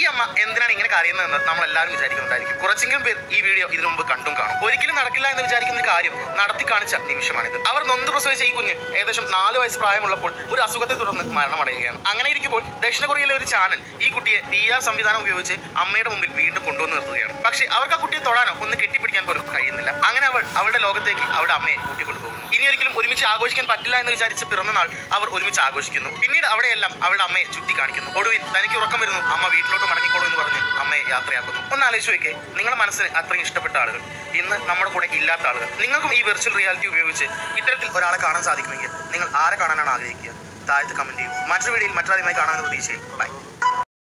അമ്മ എന്തിനാണ് ഇങ്ങനെ കരയുന്നതെന്ന് നമ്മൾ എല്ലാവരും വിചാരിക്കുന്നുണ്ടായിരിക്കും കുറച്ചെങ്കിലും പേർ ഈ വീഡിയോ ഇതിനു മുമ്പ് കണ്ടും കാണും ഒരിക്കലും നടക്കില്ല എന്ന് വിചാരിക്കുന്ന ഒരു കാര്യം നടത്തി കാണിച്ച നിമിഷമാണിത് അവർ നൊന്ത് പ്രസവിച്ച ഈ കുഞ്ഞ് ഏകദേശം നാല് വയസ്സ് പ്രായമുള്ളപ്പോൾ ഒരു അസുഖത്തെ തുടർന്ന് മരണമടയുകയാണ് അങ്ങനെ ഇരിക്കുമ്പോൾ ദക്ഷിണ കൊറിയയിലെ ഒരു ചാനൽ ഈ കുട്ടിയെ ഡി ആർ സംവിധാനം ഉപയോഗിച്ച് അമ്മയുടെ മുമ്പിൽ വീണ്ടും കൊണ്ടുവന്ന് നിർത്തുകയാണ് പക്ഷേ അവർക്ക് ആ കുട്ടിയെ തൊടാനോ ഒന്ന് കെട്ടിപ്പിടിക്കാൻ പോലും കഴിയുന്നില്ല അങ്ങനെ അവൾ അവളുടെ ലോകത്തേക്ക് അവളുടെ അമ്മയെ കൂട്ടിക്കൊണ്ടുപോകുന്നു ഇനി ഒരിക്കലും ഒരുമിച്ച് ആഘോഷിക്കാൻ പറ്റില്ല എന്ന് വിചാരിച്ച് പിറന്നനാൾ അവർ ഒരുമിച്ച് ആഘോഷിക്കുന്നു പിന്നീട് അവിടെയെല്ലാം അവളുടെ അമ്മയെ ചുറ്റി കാണിക്കുന്നു ഒടുവിൽ തനിക്ക് ഉറക്കം വരുന്നു അമ്മ വീട്ടിലോട്ട് മടങ്ങിക്കോളൂ എന്ന് പറഞ്ഞ് അമ്മയെ യാത്രയാക്കുന്നു ഒന്ന് ആലോചിച്ച് നോക്കേ നിങ്ങളുടെ മനസ്സിന് അത്രയും ഇഷ്ടപ്പെട്ട ആളുകൾ ഇന്ന് നമ്മുടെ കൂടെ ഇല്ലാത്ത ആളുകൾ നിങ്ങൾക്കും ഈ വെർച്വൽ റിയാലിറ്റി ഉപയോഗിച്ച് ഇത്തരത്തിൽ ഒരാളെ കാണാൻ സാധിക്കുമെങ്കിൽ നിങ്ങൾ ആരെ കാണാനാണ് ആഗ്രഹിക്കുക താഴത്ത് കമന്റ് ചെയ്യും മറ്റൊരു വീഡിയോയിൽ മറ്റൊരാളുമായി കാണാമെന്ന് പ്രതീക്ഷയിൽ ബൈ